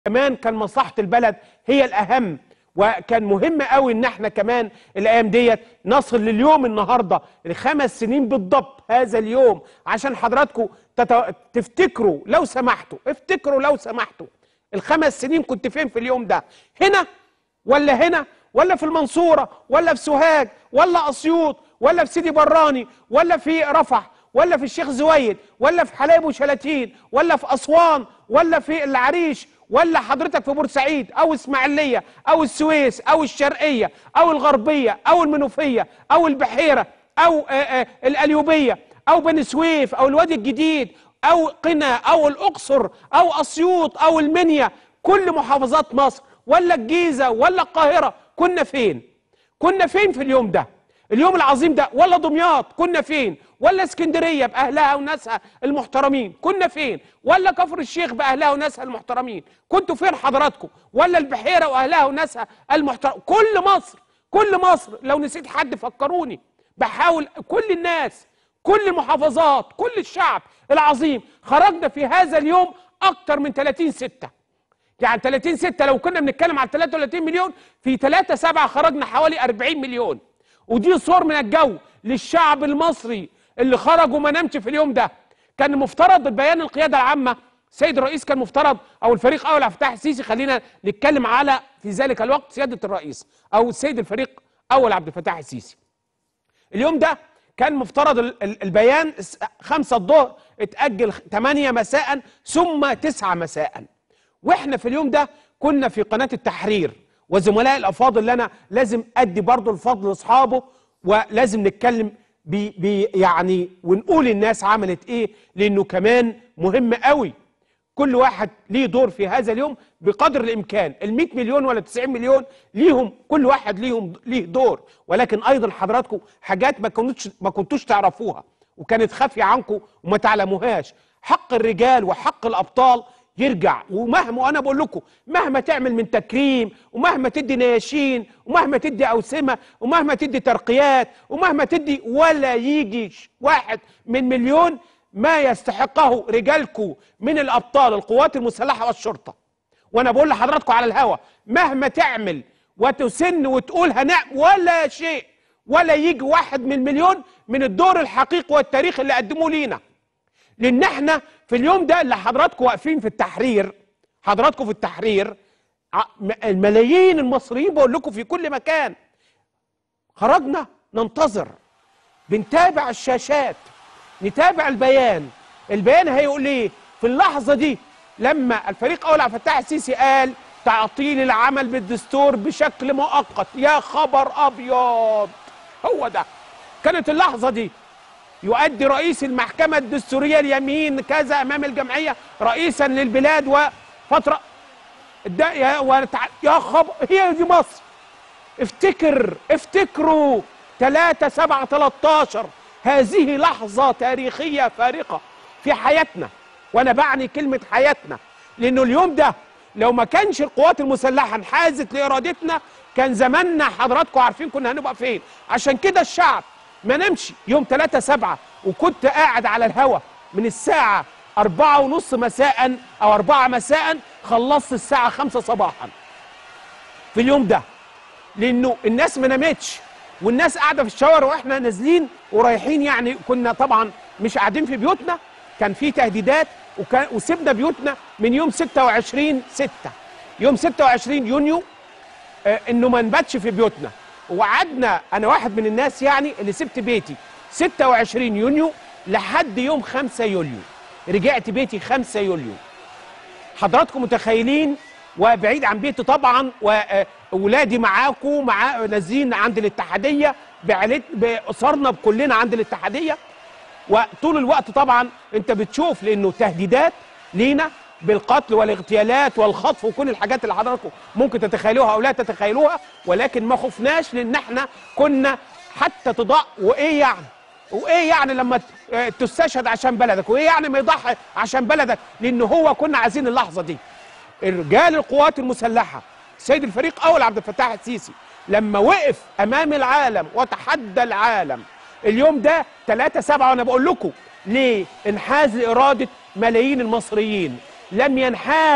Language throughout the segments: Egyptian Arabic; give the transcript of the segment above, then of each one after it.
كمان كان مصلحه البلد هي الاهم وكان مهم قوي ان احنا كمان الايام ديت نصل لليوم النهارده لخمس سنين بالضبط هذا اليوم عشان حضراتكم تت... تفتكروا لو سمحتوا افتكروا لو سمحتوا الخمس سنين كنت فين في اليوم ده هنا ولا هنا ولا في المنصوره ولا في سوهاج ولا اسيوط ولا في سيدي براني ولا في رفح ولا في الشيخ زويد ولا في حلايب وشلاتين ولا في اسوان ولا في العريش ولا حضرتك في بورسعيد او اسماعيليه او السويس او الشرقيه او الغربيه او المنوفيه او البحيره او آآ آآ القليوبيه او بني سويف او الوادي الجديد او قنا او الاقصر او اسيوط او المنيا كل محافظات مصر ولا الجيزه ولا القاهره كنا فين كنا فين في اليوم ده اليوم العظيم ده ولا دمياط كنا فين ولا اسكندريه باهلها وناسها المحترمين كنا فين ولا كفر الشيخ باهلها وناسها المحترمين كنتوا فين حضراتكم ولا البحيره واهلها وناسها المحترم كل مصر كل مصر لو نسيت حد فكروني بحاول كل الناس كل المحافظات كل الشعب العظيم خرجنا في هذا اليوم اكتر من 30 ستة يعني 30 ستة لو كنا بنتكلم على 33 مليون في 3 7 خرجنا حوالي 40 مليون ودي صور من الجو للشعب المصري اللي خرج وما نامش في اليوم ده كان مفترض بيان القياده العامه سيد الرئيس كان مفترض او الفريق اول عبد الفتاح السيسي خلينا نتكلم على في ذلك الوقت سياده الرئيس او السيد الفريق اول عبد الفتاح السيسي اليوم ده كان مفترض البيان خمسة الظهر اتأجل 8 مساء ثم 9 مساء واحنا في اليوم ده كنا في قناة التحرير وزملائي الافاضل اللي انا لازم ادي برضو الفضل لاصحابه ولازم نتكلم بي بي يعني ونقول الناس عملت ايه لانه كمان مهم قوي كل واحد ليه دور في هذا اليوم بقدر الامكان ال 100 مليون ولا 90 مليون ليهم كل واحد ليهم ليه دور ولكن ايضا حضراتكم حاجات ما كنتوش ما كنتوش تعرفوها وكانت خافيه عنكم وما تعلموهاش حق الرجال وحق الابطال يرجع ومهما وانا بقول لكم مهما تعمل من تكريم ومهما تدي نياشين ومهما تدي اوسمه ومهما تدي ترقيات ومهما تدي ولا يجي واحد من مليون ما يستحقه رجالكم من الابطال القوات المسلحه والشرطه وانا بقول لحضراتكم على الهوا مهما تعمل وتسن وتقول هنعمل ولا شيء ولا يجي واحد من مليون من الدور الحقيقي والتاريخي اللي قدموه لينا لان احنا في اليوم ده اللي حضراتكم واقفين في التحرير حضراتكم في التحرير الملايين المصريين بقول لكم في كل مكان خرجنا ننتظر بنتابع الشاشات نتابع البيان البيان هيقول ايه في اللحظه دي لما الفريق اول عبد الفتاح السيسي قال تعطيل العمل بالدستور بشكل مؤقت يا خبر ابيض هو ده كانت اللحظه دي يؤدي رئيس المحكمة الدستورية اليمين كذا أمام الجمعية رئيسا للبلاد وفترة يا, يا خب هي دي مصر افتكر افتكروا 3 7 13 هذه لحظة تاريخية فارقة في حياتنا وأنا بعني كلمة حياتنا لأنه اليوم ده لو ما كانش القوات المسلحة انحازت لإرادتنا كان زماننا حضراتكم عارفين كنا هنبقى فين عشان كده الشعب ما نمشي يوم 3 7 وكنت قاعد على الهوا من الساعة أربعة ونص مساء أو أربعة مساء خلصت الساعة خمسة صباحا في اليوم ده لأنه الناس ما نامتش والناس قاعدة في الشوارع وإحنا نازلين ورايحين يعني كنا طبعا مش قاعدين في بيوتنا كان في تهديدات وكان وسيبنا بيوتنا من يوم 26 6 يوم 26 يونيو آه انه ما نباتش في بيوتنا وقعدنا انا واحد من الناس يعني اللي سبت بيتي 26 يونيو لحد يوم 5 يوليو رجعت بيتي 5 يوليو حضراتكم متخيلين وبعيد عن بيتي طبعا واولادي معاكم مع نازلين عند الاتحاديه بعيلت باسرنا كلنا عند الاتحاديه وطول الوقت طبعا انت بتشوف لانه تهديدات لينا بالقتل والاغتيالات والخطف وكل الحاجات اللي حضراتكم ممكن تتخيلوها او لا تتخيلوها ولكن ما خفناش لان احنا كنا حتى تضاع وايه يعني وايه يعني لما تستشهد عشان بلدك وايه يعني ما يضحي عشان بلدك لان هو كنا عايزين اللحظه دي رجال القوات المسلحه سيد الفريق اول عبد الفتاح السيسي لما وقف امام العالم وتحدى العالم اليوم ده 3 7 وانا بقول لكم ليه انحاز لاراده ملايين المصريين لم ينحاز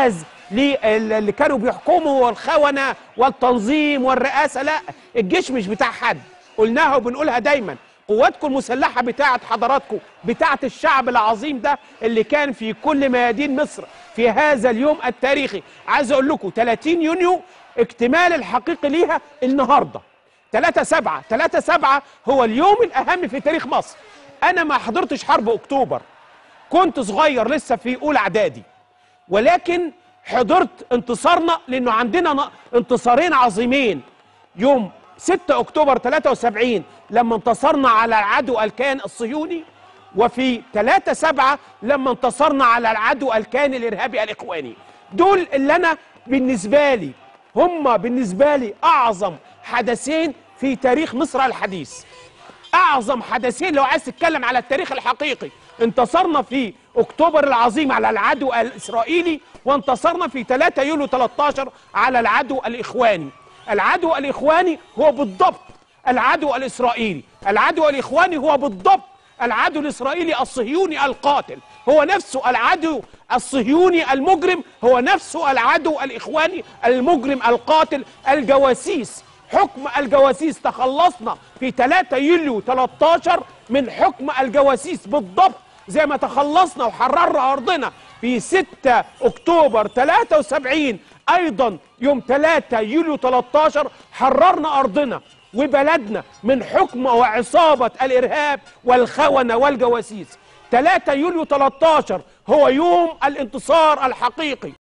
اللي كانوا بيحكموا والخونه والتنظيم والرئاسه لا الجيش مش بتاع حد قلناها وبنقولها دايما قواتكم المسلحه بتاعه حضراتكم بتاعه الشعب العظيم ده اللي كان في كل ميادين مصر في هذا اليوم التاريخي عايز اقول لكم 30 يونيو اكتمال الحقيقي ليها النهارده 3 7 3 7 هو اليوم الاهم في تاريخ مصر انا ما حضرتش حرب اكتوبر كنت صغير لسه في اولى اعدادي ولكن حضرت انتصارنا لانه عندنا ن- انتصارين عظيمين يوم 6 اكتوبر 73 لما انتصرنا على العدو الكيان الصهيوني وفي 3 7 لما انتصرنا على العدو الكيان الارهابي الاخواني دول اللي انا بالنسبه لي هم بالنسبه لي اعظم حدثين في تاريخ مصر الحديث اعظم حدثين لو عايز تتكلم على التاريخ الحقيقي انتصرنا في اكتوبر العظيم على العدو الاسرائيلي وانتصرنا في 3 يوليو 13 على العدو الاخواني العدو الاخواني هو بالضبط العدو الاسرائيلي العدو الاخواني هو بالضبط العدو الاسرائيلي الصهيوني القاتل هو نفسه العدو الصهيوني المجرم هو نفسه العدو الاخواني المجرم القاتل الجواسيس حكم الجواسيس تخلصنا في 3 يوليو 13 من حكم الجواسيس بالضبط زي ما تخلصنا وحررنا ارضنا في 6 اكتوبر 73 ايضا يوم 3 يوليو 13 حررنا ارضنا وبلدنا من حكم وعصابه الارهاب والخونه والجواسيس 3 يوليو 13 هو يوم الانتصار الحقيقي